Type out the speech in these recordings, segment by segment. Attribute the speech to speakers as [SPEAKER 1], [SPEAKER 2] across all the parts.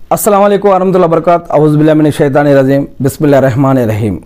[SPEAKER 1] అస్సలం అయికు వరహతుల్లా బర్కాత్ అవుజుబిల్లామిని షైతాని రజీం బిస్మిల్లా రెహమాన్ రహీం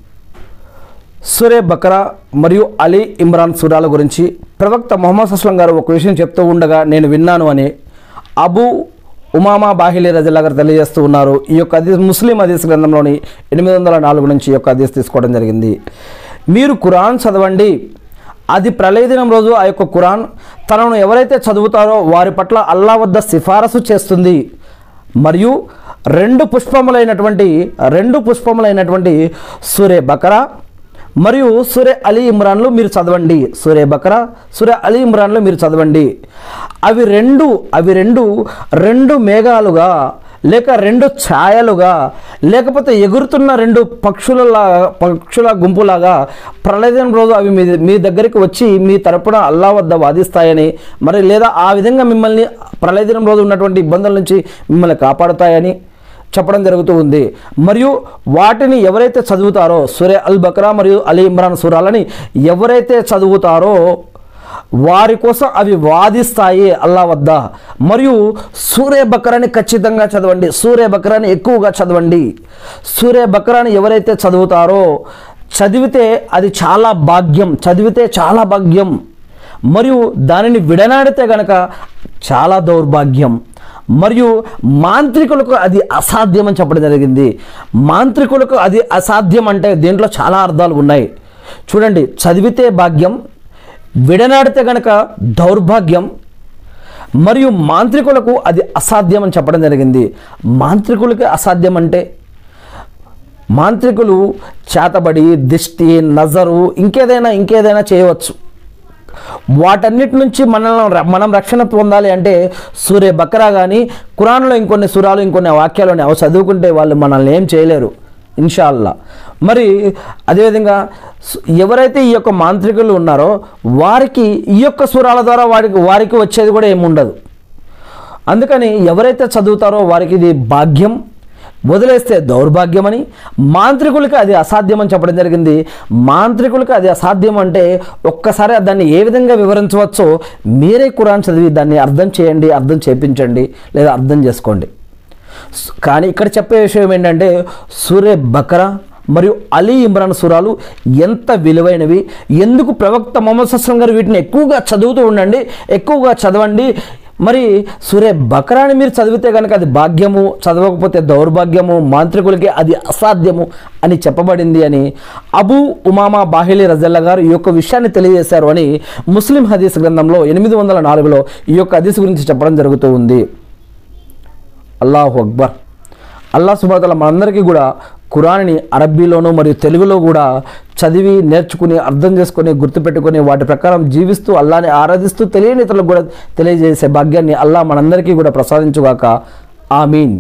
[SPEAKER 1] సురే బకరా మరియు అలీ ఇమ్రాన్ సురాల గురించి ప్రవక్త మొహమ్మద్ అస్లం గారు ఒక విషయం చెప్తూ ఉండగా నేను విన్నాను అని అబూ ఉమామా బాహిలీ రజల్లా గారు తెలియజేస్తూ ఉన్నారు ఈ యొక్క అదీస్ ముస్లిం అదీస్ గ్రంథంలోని ఎనిమిది వందల నాలుగు నుంచి ఈ యొక్క అదీస్ తీసుకోవడం జరిగింది మీరు ఖురాన్ చదవండి అది ప్రళయ దినం రోజు ఆ యొక్క ఖురాన్ తనను ఎవరైతే చదువుతారో వారి పట్ల అల్లా వద్ద సిఫారసు చేస్తుంది మరియు రెండు పుష్పములైనటువంటి రెండు పుష్పములైనటువంటి సూరే బకరా మరియు సూర్య అలీ ఇమ్రాన్లు మీరు చదవండి సూర్య బకరా సూర్య అలీ ఇమ్రాన్లు మీరు చదవండి అవి రెండు అవి రెండు రెండు మేఘాలుగా లేక రెండు ఛాయలుగా లేకపోతే ఎగురుతున్న రెండు పక్షులలా పక్షుల గుంపులాగా ప్రళయం రోజు అవి మీ మీ దగ్గరికి వచ్చి మీ తరపున అల్లా వద్ద వాదిస్తాయని మరి లేదా ఆ విధంగా మిమ్మల్ని ప్రళయదినం రోజు ఉన్నటువంటి ఇబ్బందుల నుంచి మిమ్మల్ని కాపాడుతాయని చెప్పడం జరుగుతూ ఉంది మరియు వాటిని ఎవరైతే చదువుతారో సూర్య అల్ బక్రా మరియు అలీ ఇమ్రాన్ సూరాలని ఎవరైతే చదువుతారో వారి కోసం అవి వాదిస్తాయి అల్లా వద్ద మరియు సూర్య బక్రాని ఖచ్చితంగా చదవండి సూర్య బక్రాని ఎక్కువగా చదవండి సూర్య బక్రాని ఎవరైతే చదువుతారో చదివితే అది చాలా భాగ్యం చదివితే చాలా భాగ్యం మరియు దానిని విడనాడితే గనక చాలా దౌర్భాగ్యం మరియు మాంత్రికులకు అది అసాధ్యం అని చెప్పడం జరిగింది మాంత్రికులకు అది అసాధ్యం అంటే దీంట్లో చాలా అర్థాలు ఉన్నాయి చూడండి చదివితే భాగ్యం విడనాడితే గనక దౌర్భాగ్యం మరియు మాంత్రికులకు అది అసాధ్యం అని చెప్పడం జరిగింది మాంత్రికులకి అసాధ్యం అంటే మాంత్రికులు చేతబడి దిష్టి నజరు ఇంకేదైనా ఇంకేదైనా చేయవచ్చు వాటన్నిటి నుంచి మనల్ని మనం రక్షణ పొందాలి అంటే సూర్య బకరా కానీ కురాన్లో ఇంకొన్ని సురాలు ఇంకొన్ని వాక్యాలు ఉన్నాయి అవి చదువుకుంటే వాళ్ళు మనల్ని ఏం చేయలేరు ఇన్షాల్లా మరి అదేవిధంగా సు- ఎవరైతే ఈ యొక్క మాంత్రికులు ఉన్నారో వారికి ఈ యొక్క సురాల ద్వారా వారికి వారికి వచ్చేది కూడా ఏముండదు అందుకని ఎవరైతే చదువుతారో వారికి ఇది భాగ్యం వదిలేస్తే దౌర్భాగ్యమని మాంత్రికులకి అది అసాధ్యం అని చెప్పడం జరిగింది మాంత్రికులకి అది అసాధ్యం అంటే ఒక్కసారి దాన్ని ఏ విధంగా వివరించవచ్చో మీరే కురాన్ చదివి దాన్ని అర్థం చేయండి అర్థం చేపించండి లేదా అర్థం చేసుకోండి స్- కానీ ఇక్కడ చెప్పే విషయం ఏంటంటే సూర్య బకరా మరియు అలీ ఇమ్రాన్ సురాలు ఎంత విలువైనవి ఎందుకు ప్రవక్త మొహమ్మద్ సస్లం గారు వీటిని ఎక్కువగా చదువుతూ ఉండండి ఎక్కువగా చదవండి మరి సూర్య బకరాని మీరు చదివితే కనుక అది భాగ్యము చదవకపోతే దౌర్భాగ్యము మాంత్రికులకి అది అసాధ్యము అని చెప్పబడింది అని అబూ ఉమామా బాహిలి రజల్లా గారు ఈ యొక్క విషయాన్ని తెలియజేశారు అని ముస్లిం హదీస్ గ్రంథంలో ఎనిమిది వందల నాలుగులో ఈ యొక్క హదీస్ గురించి చెప్పడం జరుగుతూ ఉంది అల్లాహు అక్బర్ అల్లా సుబాతల మనందరికీ కూడా ఖురాన్ని అరబ్బీలోను మరియు తెలుగులో కూడా చదివి నేర్చుకుని అర్థం చేసుకొని గుర్తుపెట్టుకొని వాటి ప్రకారం జీవిస్తూ అల్లాని ఆరాధిస్తూ తెలియని ఇతరులకు కూడా తెలియజేసే భాగ్యాన్ని అల్లా మనందరికీ కూడా ప్రసాదించుగాక ఆమీన్